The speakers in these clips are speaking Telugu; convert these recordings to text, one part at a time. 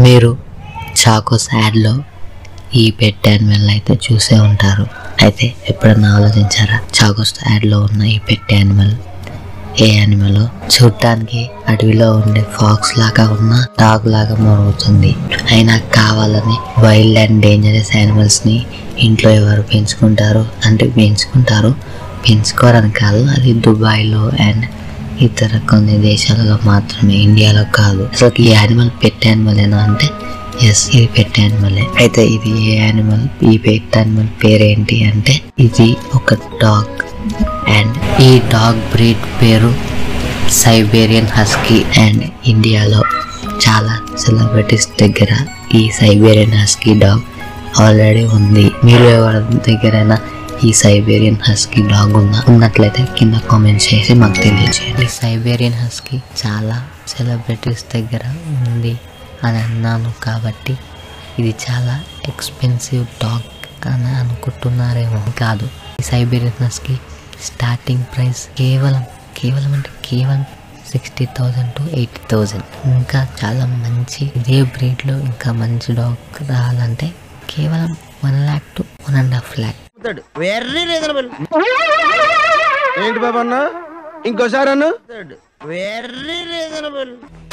మీరు చాకోస్ యాడ్లో ఈ పెట్ యానిమల్ అయితే చూసే ఉంటారు అయితే ఎప్పుడన్నా ఆలోచించారా చాకోస్ యాడ్లో ఉన్న ఈ పెట్ యానిమల్ ఏ యానిమల్ చూడటానికి అడవిలో ఉండే ఫాక్స్ లాగా ఉన్న డాగ్ లాగా మరుగుతుంది అయినా కావాలని వైల్డ్ అండ్ డేంజరస్ యానిమల్స్ ని ఇంట్లో ఎవరు పెంచుకుంటారు అంటే పెంచుకుంటారు పెంచుకోవడానికి కాదు అది దుబాయ్లో అండ్ ఇతర కొన్ని దేశాలలో మాత్రమే ఇండియాలో కాదు అసలు ఈ యానిమల్ పెట్ యానిమల్ ఏనా అంటే ఎస్ ఇది పెట్ యానిమలే అయితే ఇది ఏ యానిమల్ ఈ పెట్ యానిమల్ పేరేంటి అంటే ఇది ఒక డాగ్ అండ్ ఈ డాగ్ బ్రీడ్ పేరు సైబేరియన్ హస్కీ అండ్ ఇండియాలో చాలా సెలబ్రిటీస్ దగ్గర ఈ సైబేరియన్ హస్కీ డాగ్ ఆల్రెడీ ఉంది మీరు ఎవరి దగ్గరైనా ఈ సైబేరియన్ హస్కీ డాగ్ ఉందా ఉన్నట్లయితే కింద కామెంట్ చేసి మాకు తెలియజేయండి సైబేరియన్ హస్కీ చాలా సెలబ్రిటీస్ దగ్గర ఉంది అని అన్నాను కాబట్టి ఇది చాలా ఎక్స్పెన్సివ్ డాగ్ అని అనుకుంటున్నారేమో కాదు ఈ సైబేరియన్ హస్కీ స్టార్టింగ్ ప్రైస్ కేవలం కేవలం అంటే కేవలం sixty thousand to eighty thousand ఇంకా చాలా మంచి ఇదే బ్రీడ్లో ఇంకా మంచి డాగ్ రావాలంటే కేవలం one lakh to one and half lakh very reasonable ఏంటి బాబు అన్న ఇంకోసారి అన్న వెరీ రీజనబుల్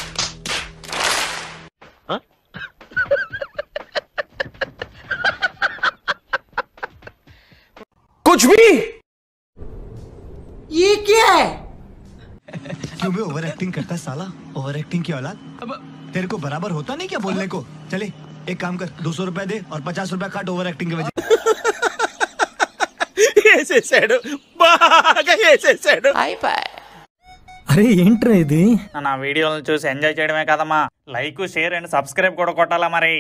कुछ भी क्यों भी ओवर एक्टिंग करता है साला ओवर एक्टिंग की औलाद अब तेरे को बराबर होता नहीं क्या बोलने को चले एक काम कर दो सौ रुपया दे और पचास रुपया काट ओवर एक्टिंग की वजह వేసేసాడు బాగా వేసేసాడు అరే ఏంట్రా ఇది నా వీడియోలను చూసి ఎంజాయ్ చేయడమే కదమ్మా లైక్ షేర్ అండ్ సబ్స్క్రైబ్ కూడా కొట్టాలా మరి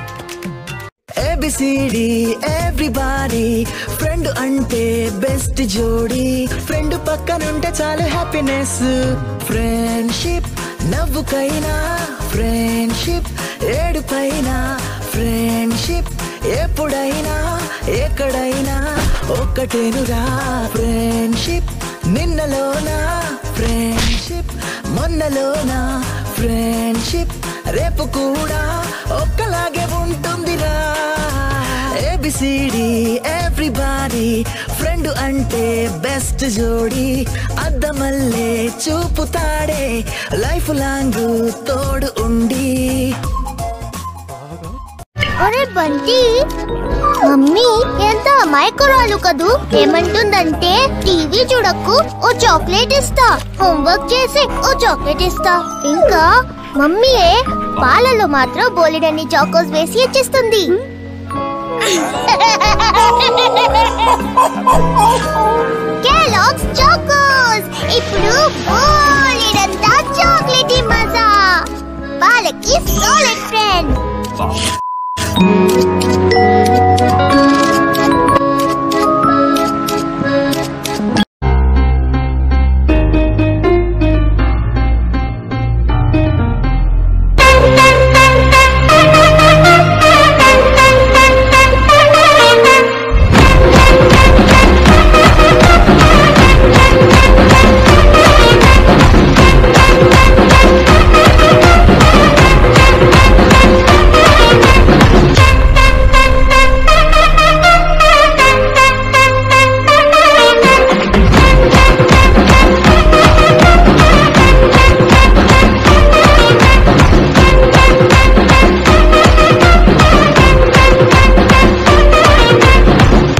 ఏబిసిడి ఎవ్రీబాడీ ఫ్రెండ్ అంటే బెస్ట్ జోడి ఫ్రెండ్ పక్కనుంటే చాలు హ్యాపీనెస్ ఫ్రెండ్షిప్ నవ్వుకైనా ఫ్రెండ్షిప్ ఏడుపైనా ఫ్రెండ్షిప్ ఎప్పుడైనా ఎక్కడైనా ఒక్కటేనురా ఫ్రెండ్షిప్ నిన్నలోనా ఫ్రెండ్షిప్ మొన్నలోనా ఫ్రెండ్షిప్ రేపు కూడా ఒక్కలాగే ఉంటుందిరా ఏబిసిడి ఎవ్రీబాడీ ఫ్రెండ్ అంటే బెస్ట్ జోడి అద్దమల్లే చూపుతాడే లైఫ్ లాంగ్ తోడు ఉండి అరే బంటి మమ్మీ ఎంత అమాయకురాలు కదూ ఏమంటుందంటే టీవీ చూడకు ఓ చాక్లెట్ ఇస్తా హోంవర్క్ చేసి ఓ చాక్లెట్ ఇస్తా ఇంకా మమ్మీయే పాలలో మాత్రం బోలెడన్ని చాకోస్ వేసి ఇచ్చిస్తుంది కెలాగ్స్ చాకోస్ ఇప్పుడు బోలెడంతా చాక్లెట్ మజా వాళ్ళకి సాలిడ్ ఫ్రెండ్